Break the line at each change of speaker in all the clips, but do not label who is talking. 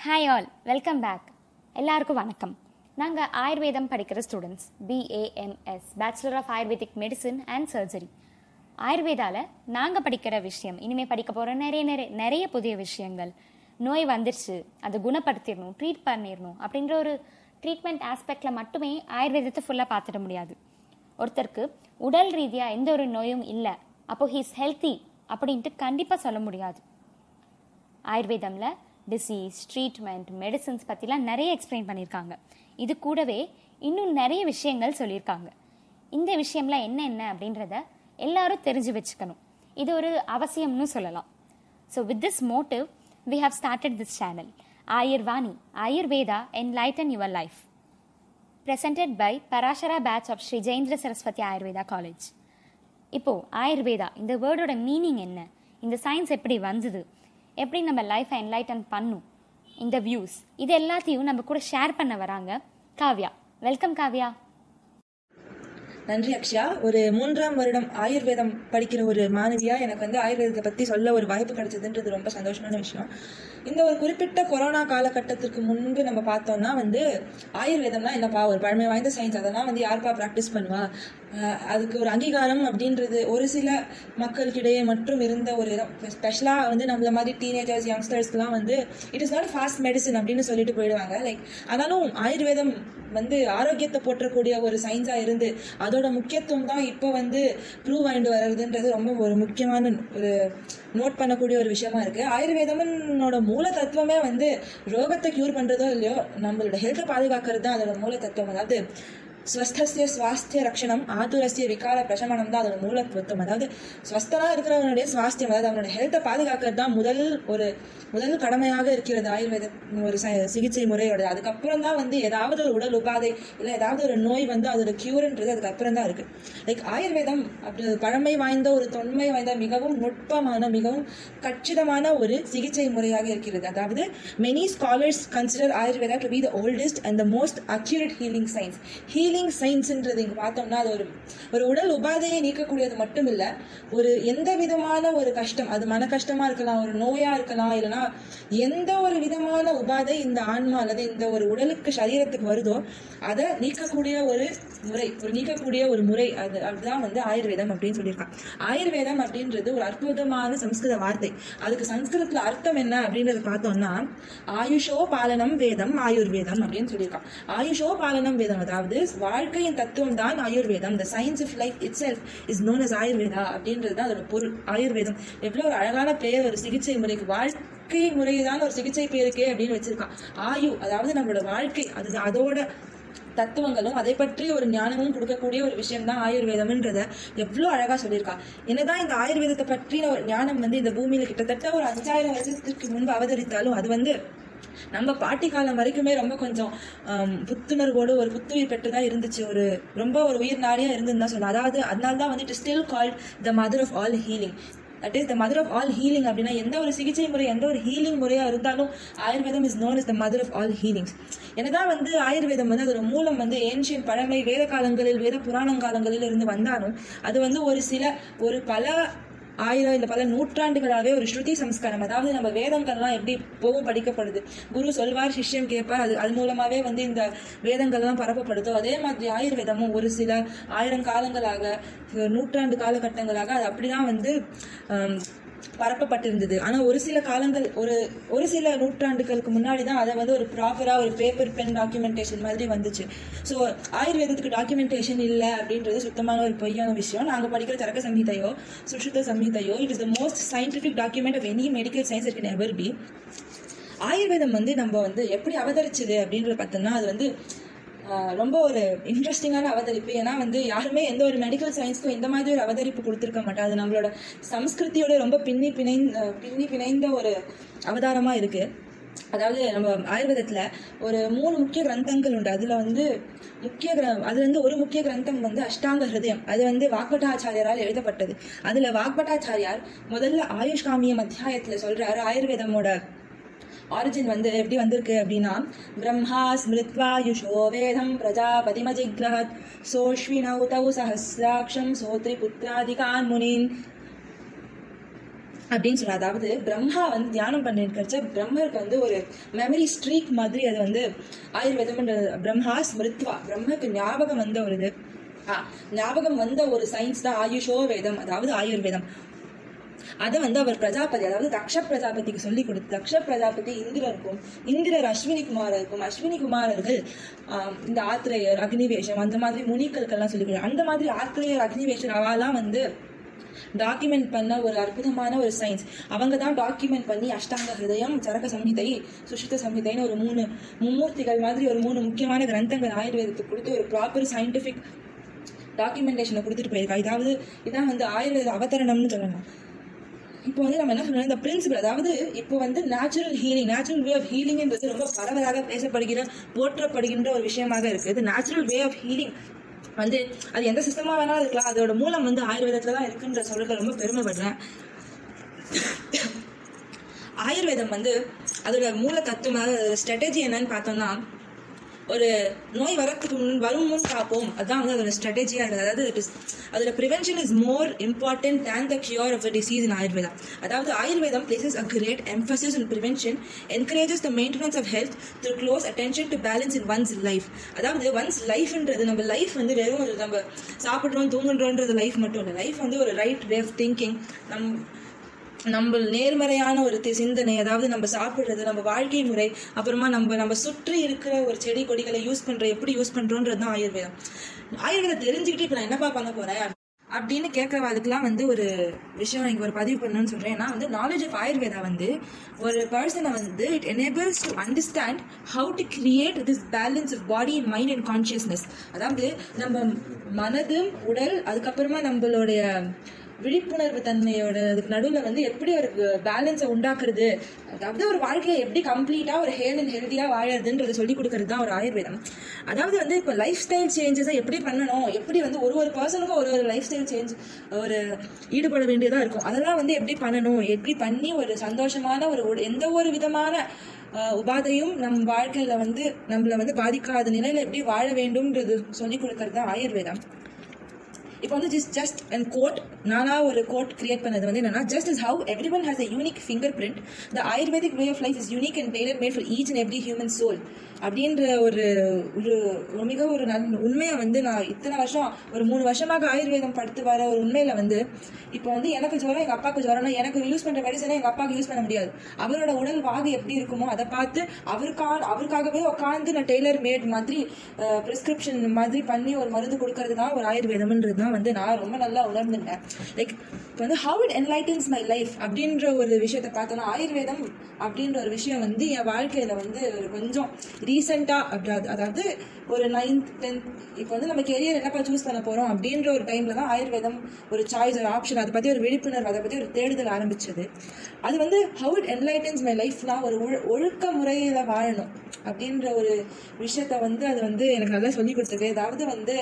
Hi all welcome back எல்லாருக்கும் வணக்கம் நாங்கள் ஆயுர்வேதம் படிக்கிற students BAMS bachelor of Ayurvedic medicine and surgery ஆயுர்வேதாவில் நாங்கள் படிக்கிற விஷயம் இனிமேல் படிக்க போகிற நிறைய நிறைய நிறைய புதிய விஷயங்கள் நோய் வந்துருச்சு அதை குணப்படுத்திடணும் ட்ரீட் பண்ணிடணும் அப்படின்ற ஒரு ட்ரீட்மெண்ட் ஆஸ்பெக்டில் மட்டுமே ஆயுர்வேதத்தை ஃபுல்லாக பார்த்துட முடியாது ஒருத்தருக்கு உடல் ரீதியாக எந்த ஒரு நோயும் இல்லை அப்போ ஹீஸ் ஹெல்த்தி அப்படின்ட்டு கண்டிப்பாக சொல்ல முடியாது ஆயுர்வேதமில் டிசீஸ் ட்ரீட்மெண்ட் மெடிசன்ஸ் பற்றிலாம் நிறைய எக்ஸ்பிளைன் பண்ணியிருக்காங்க இது கூடவே இன்னும் நிறைய விஷயங்கள் சொல்லியிருக்காங்க இந்த விஷயம்லாம் என்ன என்ன அப்படின்றத எல்லாரும் தெரிஞ்சு வச்சுக்கணும் இது ஒரு அவசியம்னு சொல்லலாம் so with this motive we have started this channel Ayurvani Ayurveda enlighten your life presented by Parashara batch of Shri Jayendra Saraswathi Ayurveda college இப்போ ஆயுர்வேதா இந்த வேர்டோட மீனிங் என்ன இந்த சயின்ஸ் எப்படி வந்தது எப்படி நம்ம லைஃப்பை என்லைட்டன் பண்ணும் இந்த வியூஸ் இது எல்லாத்தையும் நம்ம கூட ஷேர் பண்ண வராங்க காவ்யா வெல்கம் காவ்யா
நன்றி அக்ஷயா ஒரு மூன்றாம் வருடம் ஆயுர்வேதம் படிக்கிற ஒரு மாணவியா எனக்கு வந்து ஆயுர்வேதத்தை பத்தி சொல்ல ஒரு வாய்ப்பு கிடைச்சதுன்றது ரொம்ப சந்தோஷமான விஷயம் இந்த ஒரு குறிப்பிட்ட கொரோனா காலகட்டத்திற்கு முன்பு நம்ம பார்த்தோம்னா வந்து ஆயுர்வேதம்னா என்னப்பா ஒரு பழமை வாய்ந்த சயின்ஸ் அதெல்லாம் வந்து யாருப்பா ப்ராக்டிஸ் பண்ணுவா அஹ் அதுக்கு ஒரு அங்கீகாரம் அப்படின்றது ஒரு சில மக்களுக்கிடையே மட்டும் இருந்த ஒரு இடம் ஸ்பெஷலாக வந்து நம்மள மாதிரி டீனேஜர்ஸ் யங்ஸ்டர்ஸ்க்குலாம் வந்து it is not fast medicine அப்படின்னு சொல்லிட்டு போயிடுவாங்க லைக் ஆனாலும் ஆயுர்வேதம் வந்து ஆரோக்கியத்தை போற்றக்கூடிய ஒரு சயின்ஸாக இருந்து அதோட முக்கியத்துவம் தான் இப்போ வந்து ப்ரூவ் ஆயிட்டு வர்றதுன்றது ரொம்ப ஒரு முக்கியமான ஒரு நோட் பண்ணக்கூடிய ஒரு விஷயமா இருக்கு ஆயுர்வேதமனோட மூல தத்துவமே வந்து ரோகத்தை க்யூர் பண்றதோ இல்லையோ நம்மளோட ஹெல்த்தை பாதுகாக்கிறது தான் அதோட மூல தத்துவம் அதாவது ஸ்வஸ்தஸ்ய சுவாஸ்திய ரக்ஷணம் ஆதுரஸ்ய விகார பிரசமனம் தான் அதோட மூல தத்துவம் அதாவது ஸ்வஸ்தனா இருக்கிறவனுடைய சுவாஸ்தியம் அதாவது அவனோட ஹெல்த்தை பாதுகாக்கிறது தான் முதல் ஒரு முதல் கடமையாக இருக்கிறது ஆயுர்வேத ஒரு ச- சிகிச்சை முறையோட அதுக்கப்புறம் தான் வந்து ஏதாவது ஒரு உடல் உபாதை இல்லை ஏதாவது ஒரு நோய் வந்து அதோட கியூர்ன்றது அதுக்கப்புறம் தான் இருக்கு லைக் ஆயுர்வேதம் அப்படி ஒரு பழமை வாய்ந்த ஒரு தொன்மை வாய்ந்த மிகவும் நுட்பமான மிகவும் கச்சிதமான ஒரு சிகிச்சை முறையாக இருக்கிறது அதாவது many scholars consider Ayurveda to be the oldest and the most accurate healing science healing சயின்ஸ்ன்றது இங்கே பார்த்தோம்னா அது ஒரு ஒரு உடல் உபாதையை நீக்கக்கூடியது மட்டும் இல்லை ஒரு எந்த விதமான ஒரு கஷ்டம் அது மன கஷ்டமா இருக்கலாம் ஒரு நோயா இருக்கலாம் இல்லைன்னா எந்த ஒரு விதமான உபாதை இந்த ஆன்மா அல்லது இந்த ஒரு உடலுக்கு சரீரத்துக்கு வருதோ அதை நீக்கக்கூடிய ஒரு முறை ஒரு நீக்கக்கூடிய ஒரு முறை அது அதுதான் வந்து ஆயுர்வேதம் அப்படின்னு சொல்லியிருக்கான் ஆயுர்வேதம் அப்படின்றது ஒரு அற்புதமான சம்ஸ்கிருத வார்த்தை அதுக்கு சம்ஸ்கிருதத்துல அர்த்தம் என்ன அப்படின்றத பார்த்தோம்னா ஆயுஷோ பாலனம் வேதம் ஆயுர்வேதம் அப்படின்னு சொல்லியிருக்கான் ஆயுஷோ பாலனம் வேதம் அதாவது வாழ்க்கையின் தத்துவம் தான் ஆயுர்வேதம் the science of life itself is known as Ayurveda அப்படின்றது தான் அதோட பொருள் ஆயுர்வேதம் எவ்வளவு ஒரு அழகான பெயர் ஒரு சிகிச்சை முறைக்கு வாழ்க்கை முறைதான் ஒரு சிகிச்சை பேருக்கே அப்படின்னு வச்சிருக்கான் ஆயு அதாவது நம்மளோட வாழ்க்கை அது அதோட தத்துவங்களும் அதை பற்றி ஒரு ஞானமும் கொடுக்கக்கூடிய ஒரு விஷயம் தான் ஆயுர்வேதம்ன்றத எவ்வளவு அழகா சொல்லியிருக்கா என்னதான் இந்த ஆயுர்வேதத்தை பற்றின ஒரு ஞானம் வந்து இந்த பூமியில கிட்டத்தட்ட ஒரு அஞ்சாயிரம் வருஷத்துக்கு முன்பு அவதரித்தாலும் அது வந்து நம்ம பாட்டி காலம் வரைக்குமே ரொம்ப கொஞ்சம் ஆம், புத்துணர்வோடு ஒரு புத்துயிர் பெற்றுதா இருந்துச்சு ஒரு ரொம்ப ஒரு உயிர் நாடியா இருந்துன்னு தான் சொல்லலாம் அதாவது அதனால தான் வந்து it still called the mother of all healing that is the mother of all healing அப்படின்னா எந்த ஒரு சிகிச்சை முறை எந்த ஒரு ஹீலிங் முறையா இருந்தாலும் ஆயுர்வேதம் is known as the mother of all healings என்னதான் வந்து ஆயுர்வேதம் வந்து அதோட மூலம் வந்து ஏன்ஷியன் பழமை வேத காலங்களில் வேத புராணங்காலங்களில் இருந்து வந்தாலும் அது வந்து ஒரு சில ஒரு பல ஆயிரம் இல்ல பல நூற்றாண்டுகளாவே ஒரு ஸ்ருதி சம்ஸ்காரம் அதாவது நம்ம வேதங்கள்லாம் எப்படி போகும் படிக்கப்படுது குரு சொல்வார் சிஷ்யம் கேட்பார் அது அது மூலமாவே வந்து இந்த வேதங்கள்லாம் பரப்பப்படுதோ அதே மாதிரி ஆயுர்வேதமும் ஒரு சில ஆயிரம் காலங்களாக நூற்றாண்டு காலகட்டங்களாக அது அப்படிதான் வந்து ஆம், பரப்பப்பட்டிருந்தது ஆனா ஒரு சில காலங்கள் ஒரு ஒரு சில நூற்றாண்டுகளுக்கு முன்னாடி தான் அதை வந்து ஒரு ப்ராப்பரா ஒரு பேப்பர் பென் டாக்குமெண்டேஷன் மாதிரி வந்துச்சு ஸோ ஆயுர்வேதத்துக்கு டாக்குமெண்டேஷன் இல்லை அப்படின்றது சுத்தமான ஒரு பொய்யான விஷயம் நாங்க படிக்கிற சரக்க சம்ஹிதையோ சுஷ்ருத சம்ஹிதையோ it is the most scientific document of any medical science it can ever be ஆயுர்வேதம் வந்து நம்ம வந்து எப்படி அவதரிச்சது அப்படின்றத பார்த்தோம்னா அது வந்து ஆஹ், ரொம்ப ஒரு இன்ட்ரெஸ்டிங்கான அவதரிப்பு ஏன்னா வந்து யாருமே எந்த ஒரு மெடிக்கல் சயின்ஸ்க்கும் இந்த மாதிரி ஒரு அவதரிப்பு கொடுத்துருக்க மாட்டாங்க அது நம்மளோட சம்ஸ்கிருதியோட ரொம்ப பின்னி பிணைந்த பின்னி பிணைந்த ஒரு அவதாரமா இருக்கு அதாவது நம்ம ஆயுர்வேதத்துல ஒரு மூணு முக்கிய கிரந்தங்கள் உண்டு அதுல வந்து முக்கிய கிர- அது வந்து ஒரு முக்கிய கிரந்தம் வந்து அஷ்டாங்க ஹிருதயம் அது வந்து வாக்பட்டாச்சாரியாரால் எழுதப்பட்டது அதுல வாக்பட்டாச்சாரியார் முதல்ல ஆயுஷ்காமியம் அத்தியாயத்துல சொல்றாரு ஆயுர்வேதமோட ஆரிஜின் வந்து எப்படி வந்திருக்கு அப்படின்னா பிரம்மா ஸ்மிருத்வா யுஷோ வேதம் பிரஜாபதிமஜிக்ரஹத் சோஷ்வினௌ தௌ சஹசிராட்சம் சோத்ரி புத்திராதிகான் முனின் அப்படின்னு சொல்ல அதாவது பிரம்மா வந்து தியானம் பண்ணிருக்கிறச்ச பிரம்மருக்கு வந்து ஒரு மெமரி ஸ்ட்ரீக் மாதிரி அது வந்து ஆயுர்வேதம் பிரம்மா ஸ்மிருத்வா பிரம்மக்கு ஞாபகம் வந்த ஒரு இது ஆ, ஞாபகம் வந்த ஒரு சயின்ஸ் தான் ஆயுஷோ வேதம் அதாவது ஆயுர்வேதம் அதை வந்து அவர் பிரஜாபதி அதாவது தக்ஷ பிரஜாபதிக்கு சொல்லி கொடுத்து தக்ஷ பிரஜாபதி இந்திரருக்கும் இந்திரர் அஸ்வினி குமாரருக்கும் அஸ்வினி குமாரர்கள் ஆம், இந்த ஆத்திரேயர் அக்னிவேஷம் அந்த மாதிரி முனிக்களுக்கெல்லாம் சொல்லி கொடுத்தார் அந்த மாதிரி ஆத்திரேயர் அக்னிவேஷர் அவாலாம் வந்து டாக்குமெண்ட் பண்ண ஒரு அற்புதமான ஒரு சயின்ஸ் அவங்க தான் டாக்குமெண்ட் பண்ணி அஷ்டாங்க ஹிருதயம் சரக சம்ஹிதை சுஷித சம்ஹிதைன்னு ஒரு மூணு மும்மூர்த்திகள் மாதிரி ஒரு மூணு முக்கியமான கிரந்தங்கள் ஆயுர்வேதத்துக்கு கொடுத்து ஒரு ப்ராப்பர் சயின்டிஃபிக் டாக்குமெண்டேஷனை கொடுத்துட்டு போயிருக்கா இதாவது இதான் வந்து ஆயுர்வேத அவதரணம்னு சொல்லலாம் இப்போ வந்து நம்ம என்ன சொல்லணும் இந்த பிரின்சிபல் அதாவது இப்போ வந்து natural healing natural way of ஹீலிங்ன்றது ரொம்ப பரவலாக பேசப்படுகிற போற்றப்படுகின்ற ஒரு விஷயமாக இருக்கு இது நேச்சுரல் வே ஆஃப் ஹீலிங் வந்து அது எந்த சிஸ்டமா வேணாலும் இருக்கலாம் அதோட மூலம் வந்து ஆயுர்வேதத்துல தான் இருக்குன்ற சொல்றதுல ரொம்ப பெருமைப்படுறேன் ஆயுர்வேதம் வந்து அதோட மூல தத்துவம் ஸ்ட்ராட்டஜி என்னன்னு பார்த்தோம்னா ஒரு நோய் வரத்துக்கு முன் வரும் முன் காப்போம் அதுதான் வந்து அதோட ஸ்ட்ராட்டஜியா இருக்குது அதாவது it is- அதோட prevention is more important than the cure of a disease in Ayurveda அதாவது ஆயுர்வேதம் places a great emphasis in prevention encourages the maintenance of health through close attention to balance in one's life அதாவது one's லைஃப்ன்றது நம்ம லைஃப் வந்து வெறும் ஒரு நம்ம சாப்பிட்றோம் தூங்குன்றோன்றது லைஃப் மட்டும் இல்லை லைஃப் வந்து ஒரு ரைட் வே ஆஃப் திங்கிங் நம் நம்ம நேர்மறையான ஒரு தி- சிந்தனை அதாவது நம்ம சாப்பிடுறது நம்ம வாழ்க்கை முறை அப்புறமா நம்ம நம்ம சுற்றி இருக்கிற ஒரு செடி கொடிகளை யூஸ் பண்ற எப்படி யூஸ் பண்றோன்றது தான் ஆயுர்வேதம் ஆயுர்வேதம் தெரிஞ்சுக்கிட்டு இப்போ நான் என்னப்பா பண்ண போறேன் அப்படின்னு கேட்கறவாதுக்கெல்லாம் வந்து ஒரு விஷயம் இங்க ஒரு பதிவு பண்ணணும்னு சொல்றேன் ஏன்னா வந்து நாலேஜ் ஆஃப் ஆயுர்வேதா வந்து ஒரு பர்சனை வந்து it enables to understand how to create this balance of body and mind and consciousness அதாவது நம்ம மனது உடல் அதுக்கப்புறமா நம்மளுடைய விழிப்புணர்வு தன்மையோட அதுக்கு நடுவில் வந்து எப்படி ஒரு பேலன்ஸை உண்டாக்குறது அதாவது ஒரு வாழ்க்கையை எப்படி கம்ப்ளீட்டாக ஒரு ஹேல் அண்ட் ஹெல்த்தியாக வாழறதுன்றதை சொல்லி கொடுக்கறது தான் ஒரு ஆயுர்வேதம் அதாவது வந்து இப்போ லைஃப் ஸ்டைல் சேஞ்சஸை எப்படி பண்ணணும் எப்படி வந்து ஒரு ஒரு பர்சனுக்கும் ஒரு ஒரு லைஃப் ஸ்டைல் சேஞ்ச் ஒரு ஈடுபட வேண்டியதாக இருக்கும் அதெல்லாம் வந்து எப்படி பண்ணணும் எப்படி பண்ணி ஒரு சந்தோஷமான ஒரு உட- எந்த ஒரு விதமான ஆஹ், உபாதையும் நம் வாழ்க்கையில வந்து நம்மள வந்து பாதிக்காத நிலையில எப்படி வாழ வேண்டும்ன்றது சொல்லி கொடுக்கறது தான் ஆயுர்வேதம் இப்போ வந்து ஜஸ்ட் ஜஸ்ட் அண்ட் கோட் நானா ஒரு கோட் கிரியேட் பண்ணது வந்து என்னன்னா just is how everyone has a unique fingerprint the Ayurvedic way of life is unique and tailor made for each and every human soul அப்படின்ற ஒரு ஒரு ஒரு மிக ஒரு நல்ல உண்மையை வந்து நான் இத்தனை வருஷம் ஒரு மூணு வருஷமாக ஆயுர்வேதம் படுத்து வர ஒரு உண்மையில வந்து இப்போ வந்து எனக்கு ஜுரம் எங்க அப்பாவுக்கு ஜுரம்னா எனக்கு யூஸ் பண்ற மெடிசனை எங்க அப்பாவுக்கு யூஸ் பண்ண முடியாது அவரோட உடல் வாகு எப்படி இருக்குமோ அதை பார்த்து அவருக்காக அவருக்காகவே உட்காந்து நான் டெய்லர் மேட் மாதிரி ப்ரிஸ்கிரிப்ஷன் மாதிரி பண்ணி ஒரு மருந்து கொடுக்கறது தான் ஒரு ஆயுர்வேதம்ன்றது தான் வந்து நான் ரொம்ப நல்லா உணர்ந்துட்டேன் லைக் இப்போ வந்து how it enlightens my life அப்படின்ற ஒரு விஷயத்தை பார்த்தோன்னா ஆயுர்வேதம் அப்படின்ற ஒரு விஷயம் வந்து என் வாழ்க்கையில வந்து ஒரு கொஞ்சம் ரீசெண்டா அதாவது ஒரு நைன்த் டென்த் இப்போ வந்து நம்ம கெரியர் என்னப்பா சூஸ் பண்ண போறோம் அப்படின்ற ஒரு டைம்ல தான் ஆயுர்வேதம் ஒரு சாய்ஸ் ஒரு ஆப்ஷன் அதை பத்தி ஒரு விழிப்புணர்வு அதை பத்தி ஒரு தேடுதல் ஆரம்பிச்சது அது வந்து ஹவு இட் என்லைட்டன்ஸ் மை லைஃப்னா ஒரு ஒழு- ஒழுக்க முறையில வாழணும் அப்படின்ற ஒரு விஷயத்த வந்து அது வந்து எனக்கு நல்லா சொல்லி கொடுத்தது அதாவது வந்து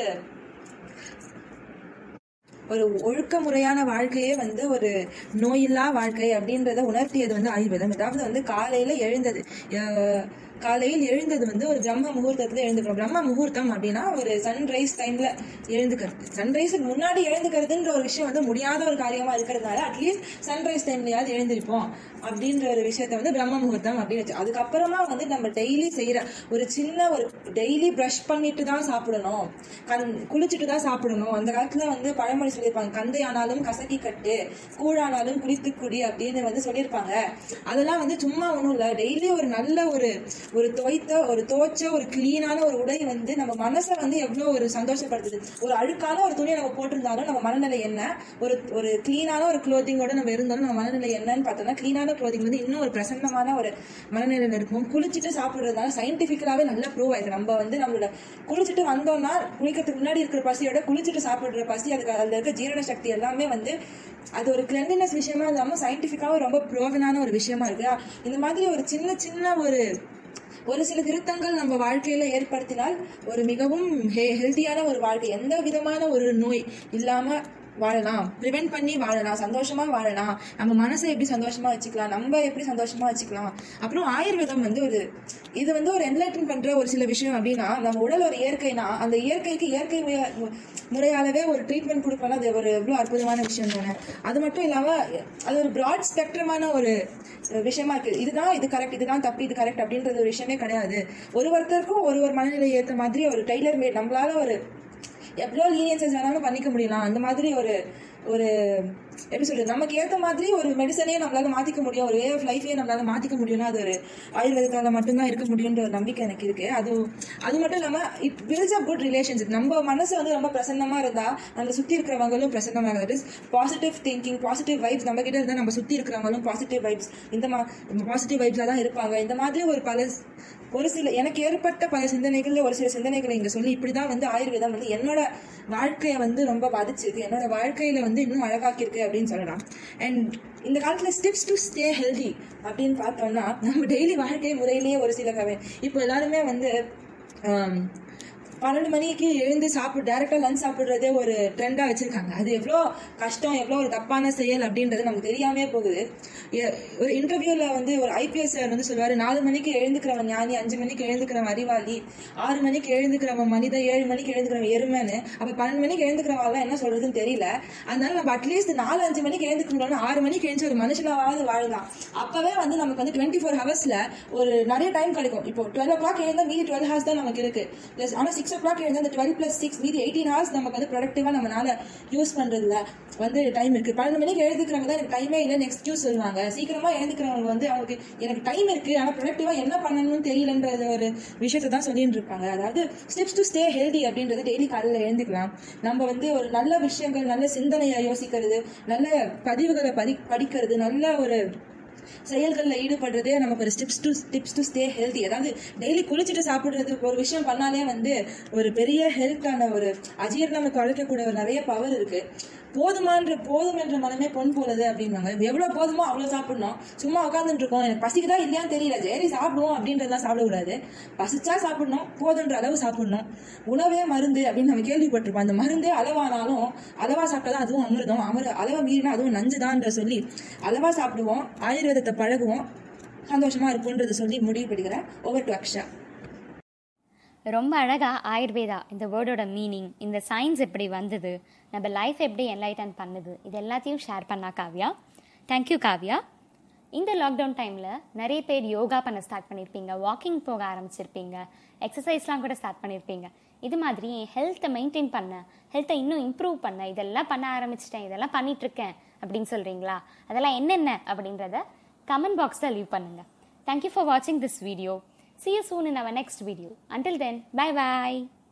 ஒரு ஒழுக்க முறையான வாழ்க்கையே வந்து ஒரு நோயில்லா வாழ்க்கை அப்படின்றத உணர்த்தியது வந்து ஆயுர்வேதம் அதாவது வந்து காலையில எழுந்தது அஹ் காலையில் எழுந்தது வந்து ஒரு பிரம்ம முகூர்த்தத்துல எழுந்துக்கிறோம் பிரம்ம முகூர்த்தம் அப்படின்னா ஒரு சன்ரைஸ் டைம்ல எழுந்துக்கிறது சன்ரைஸுக்கு முன்னாடி எழுந்துக்கிறதுன்ற ஒரு விஷயம் வந்து முடியாத ஒரு காரியமா இருக்கிறதுனால அட்லீஸ்ட் சன்ரைஸ் டைம்லயாவது எழுந்திருப்போம் அப்படின்ற ஒரு விஷயத்த வந்து பிரம்ம முகூர்த்தம் அப்படின்னு வச்சு அதுக்கப்புறமா வந்து நம்ம டெய்லி செய்யற ஒரு சின்ன ஒரு டெய்லி ப்ரஷ் பண்ணிட்டு தான் சாப்பிடணும் கண் குளிச்சுட்டு தான் சாப்பிடணும் அந்த காலத்துல வந்து பழமொழி சொல்லியிருப்பாங்க கந்தை ஆனாலும் கசக்கி கட்டு கூழானாலும் குளித்து குடி அப்படின்னு வந்து சொல்லியிருப்பாங்க அதெல்லாம் வந்து சும்மா ஒன்றும் இல்லை டெய்லி ஒரு நல்ல ஒரு ஒரு துவைத்த ஒரு துவைச்ச ஒரு கிளீனான ஒரு உடை வந்து நம்ம மனசை வந்து எவ்வளோ ஒரு சந்தோஷப்படுத்துது ஒரு அழுக்கான ஒரு துணியை நம்ம போட்டிருந்தாலும் நம்ம மனநிலை என்ன ஒரு ஒரு கிளீனான ஒரு க்ளோத்திங்கோட நம்ம இருந்தாலும் நம்ம மனநிலை என்னன்னு பார்த்தோம்னா கிளீனான க்ளோத்திங் வந்து இன்னும் ஒரு பிரசன்னமான ஒரு மனநிலையில் இருக்கும் குளிச்சுட்டு சாப்பிட்றதுனால சயின்டிஃபிக்கலாகவே நல்ல ப்ரூவ் ஆயிடுது நம்ம வந்து நம்மளோட குளிச்சுட்டு வந்தோம்னா குளிக்கிறதுக்கு முன்னாடி இருக்கிற பசியோட குளிச்சுட்டு சாப்பிடுற பசி அதுக்கு அதில் இருக்க ஜீரண சக்தி எல்லாமே வந்து அது ஒரு கிளென்லினஸ் விஷயமா இல்லாமல் சயின்டிஃபிக்காகவும் ரொம்ப ப்ரோவனான ஒரு விஷயமா இருக்கு இந்த மாதிரி ஒரு சின்ன சின்ன ஒரு ஒரு சில திருத்தங்கள் நம்ம வாழ்க்கையில ஏற்படுத்தினால் ஒரு மிகவும் ஹெல்த்தியான ஒரு வாழ்க்கை எந்த விதமான ஒரு நோய் இல்லாம வாழலாம் ப்ரிவென்ட் பண்ணி வாழலாம் சந்தோஷமா வாழலாம் நம்ம மனசை எப்படி சந்தோஷமா வச்சுக்கலாம் நம்ம எப்படி சந்தோஷமா வச்சுக்கலாம் அப்புறம் ஆயுர்வேதம் வந்து ஒரு இது வந்து ஒரு என்லைட்டன் பண்ற ஒரு சில விஷயம் அப்படின்னா நம்ம உடல் ஒரு இயற்கைனா அந்த இயற்கைக்கு இயற்கை முறையா- மு- முறையாலவே ஒரு ட்ரீட்மெண்ட் கொடுக்கலாம் அது ஒரு எவ்வளோ அற்புதமான விஷயம் தானே அது மட்டும் இல்லாம அது ஒரு பிராட் ஸ்பெக்ட்ரமான ஒரு அஹ், விஷயமா இருக்கு இதுதான் இது கரெக்ட் இதுதான் தப்பு இது கரெக்ட் அப்படின்றது ஒரு விஷயமே கிடையாது ஒரு ஒருத்தருக்கும் ஒரு ஒரு மனநிலை ஏற்ற மாதிரி ஒரு டெய்லர் மேட் நம்மளால ஒரு எவ்வளோ லீனியன்சஸ் வேணாலும் பண்ணிக்க முடியலாம் அந்த மாதிரி ஒரு ஒரு எப்படி சொல்றது நமக்கு ஏற்ற மாதிரி ஒரு மெடிசனே நம்மளால மாத்திக்க முடியும் ஒரு வே ஆஃப் லைஃபே நம்மளால மாத்திக்க முடியும்னா அது ஒரு ஆயுர்வேதத்தால மட்டும்தான் இருக்க முடியுன்ற ஒரு நம்பிக்கை எனக்கு இருக்கு அது அது மட்டும் இல்லாம it builds up good relationship நம்ம மனசு வந்து ரொம்ப பிரசன்னமா இருந்தா நம்ம சுத்தி இருக்கிறவங்களும் பிரசன்னமா இருந்தா பாசிட்டிவ் திங்கிங் பாசிட்டிவ் வைப்ஸ் நம்ம கிட்ட இருந்தா நம்ம சுத்தி இருக்கிறவங்களும் பாசிட்டிவ் வைப்ஸ் இந்த மா பாசிட்டிவ் வைப்ஸா தான் இருப்பாங்க இந்த மாதிரி ஒரு பல ஒரு சில எனக்கு ஏற்பட்ட பல சிந்தனைகள்ல ஒரு சில சிந்தனைகளை இங்க சொல்லி இப்படிதான் வந்து ஆயுர்வேதம் வந்து என்னோட வாழ்க்கையை வந்து ரொம்ப பாதிச்சிருக்கு என்னோட வாழ்க்கையில வந்து இன்னும் அழகாக்கியிருக்கு அப்படின்னு சொல்லலாம் அண்ட் இந்த காலத்துல ஸ்டெப்ஸ் டு ஸ்டே ஹெல்தி அப்படின்னு பார்த்தோம்னா நம்ம டெய்லி வாழ்க்கை முறையிலேயே ஒரு சில கவை இப்போ எல்லாருமே வந்து ஆம், பன்னெண்டு மணிக்கு எழுந்து சாப்பிட்டு டேரக்டா லஞ்ச் சாப்பிடுறதே ஒரு ட்ரெண்டா வச்சிருக்காங்க அது எவ்வளோ கஷ்டம் எவ்வளோ ஒரு தப்பான செயல் அப்படின்றது நமக்கு தெரியாமே போகுது எ- ஒரு இன்டர்வியூல வந்து ஒரு ஐபிஎஸ் சார் வந்து சொல்லுவாரு நாலு மணிக்கு எழுந்துக்கிறவன் ஞானி அஞ்சு மணிக்கு எழுந்துக்கிறவன் அறிவாளி ஆறு மணிக்கு எழுந்துக்கிறவன் மனிதன் ஏழு மணிக்கு எழுந்துக்கிறவன் எருமைன்னு அப்ப பன்னெண்டு மணிக்கு எழுந்துக்கிறவன் என்ன சொல்றதுன்னு தெரியல அதனால நம்ம அட்லீஸ்ட் நாலு அஞ்சு மணிக்கு எழுந்துக்கணும்னா ஆறு மணிக்கு எழுந்து ஒரு மனுஷனாவது வாழலாம் அப்பவே வந்து நமக்கு வந்து டுவெண்ட்டி ஃபோர் ஹவர்ஸ்ல ஒரு நிறைய டைம் கிடைக்கும் இப்போ டுவெல் ஓ கிளாக் எழுந்தா மீதி டுவெல் ஹவர்ஸ் தான் நமக்கு இருக்கு பிளஸ் ஆனா சிக்ஸ் ஓ கிளாக் எழுந்தா அந்த டுவெல் பிளஸ் சிக்ஸ் மீதி எயிட்டீன் ஹவர்ஸ் நமக்கு வந்து ப்ரொடக்டிவா நம்மளால யூஸ் பண்றதுல வந்து டைம் இருக்கு பன்னெண்டு மணிக்கு எழுதுக்கிறவங்க தான் எனக்கு டைமே இல்லைன்னு எக்ஸ்கியூஸ் சொல்லுவாங்க சீக்கிரமா எழுந்துக்கிறவங்க வந்து அவங்களுக்கு எனக்கு டைம் இருக்கு ஆனா ப்ரொடக்டிவா என்ன பண்ணணும்னு தெரியலன்றது ஒரு விஷயத்தை தான் சொல்லிட்டு இருப்பாங்க அதாவது ஸ்டெப்ஸ் டு ஸ்டே ஹெல்தி அப்படின்றது டெய்லி காலையில எழுந்துக்கலாம் நம்ம வந்து ஒரு நல்ல விஷயங்கள் நல்ல சிந்தனையை யோசிக்கிறது நல்ல பதிவுகளை படி படிக்கிறது நல்ல ஒரு செயல்களில் ஈடுபடுறதே நமக்கு ஒரு steps to tips to stay healthy அதாவது டெய்லி குளிச்சுட்டு சாப்பிடுறது ஒரு விஷயம் பண்ணாலே வந்து ஒரு பெரிய ஹெல்த்தான ஒரு அஜீரணம் குறைக்கக்கூடிய ஒரு நிறைய பவர் இருக்கு போதுமான்ற போதும் என்ற மனமே பொன் போலது அப்படின்னாங்க எவ்வளவு போதுமோ அவ்வளவு சாப்பிடணும் சும்மா உட்காந்துட்டு இருக்கோம் எனக்கு பசிக்குதா இல்லையான்னு தெரியல சரி சாப்பிடுவோம் அப்படின்றதெல்லாம் சாப்பிடக்கூடாது பசிச்சா சாப்பிடணும் போதுன்ற அளவு சாப்பிடணும் உணவே மருந்து அப்படின்னு நம்ம கேள்விப்பட்டிருப்போம் அந்த மருந்தே அளவானாலும் அளவா சாப்பிட்டாதான் அதுவும் அமிர்தம் அமர அளவை மீறினா அதுவும் நஞ்சுதான்ற சொல்லி அளவா சாப்பிடுவோம் ஆயுர்வேதத்தை பழகுவோம் சந்தோஷமா இருக்கும்ன்றதை சொல்லி முடிவு பண்ணிக்கிறேன் ஓவர் டு அக்ஷா
ரொம்ப அழகாக ஆயுர்வேதா இந்த வேர்டோட மீனிங் இந்த சயின்ஸ் எப்படி வந்தது நம்ம லைஃப் எப்படி என்லைட்டன் பண்ணுது இது எல்லாத்தையும் ஷேர் பண்ணா காவ்யா தேங்க்யூ காவ்யா இந்த லாக்டவுன் டைமில் நிறைய பேர் யோகா பண்ண ஸ்டார்ட் பண்ணியிருப்பீங்க வாக்கிங் போக ஆரம்பிச்சிருப்பீங்க எக்ஸசைஸ்லாம் கூட ஸ்டார்ட் பண்ணியிருப்பீங்க இது மாதிரி என் ஹெல்த்தை மெயின்டைன் பண்ண ஹெல்த்தை இன்னும் இம்ப்ரூவ் பண்ண இதெல்லாம் பண்ண ஆரம்பிச்சிட்டேன் இதெல்லாம் பண்ணிட்டு இருக்கேன் அப்படின்னு சொல்கிறீங்களா அதெல்லாம் என்னென்ன அப்படின்றத கமெண்ட் பாக்ஸில் லீவ் பண்ணுங்கள் தேங்க்யூ ஃபார் வாட்சிங் this video See you soon in our next video. Until then, bye bye.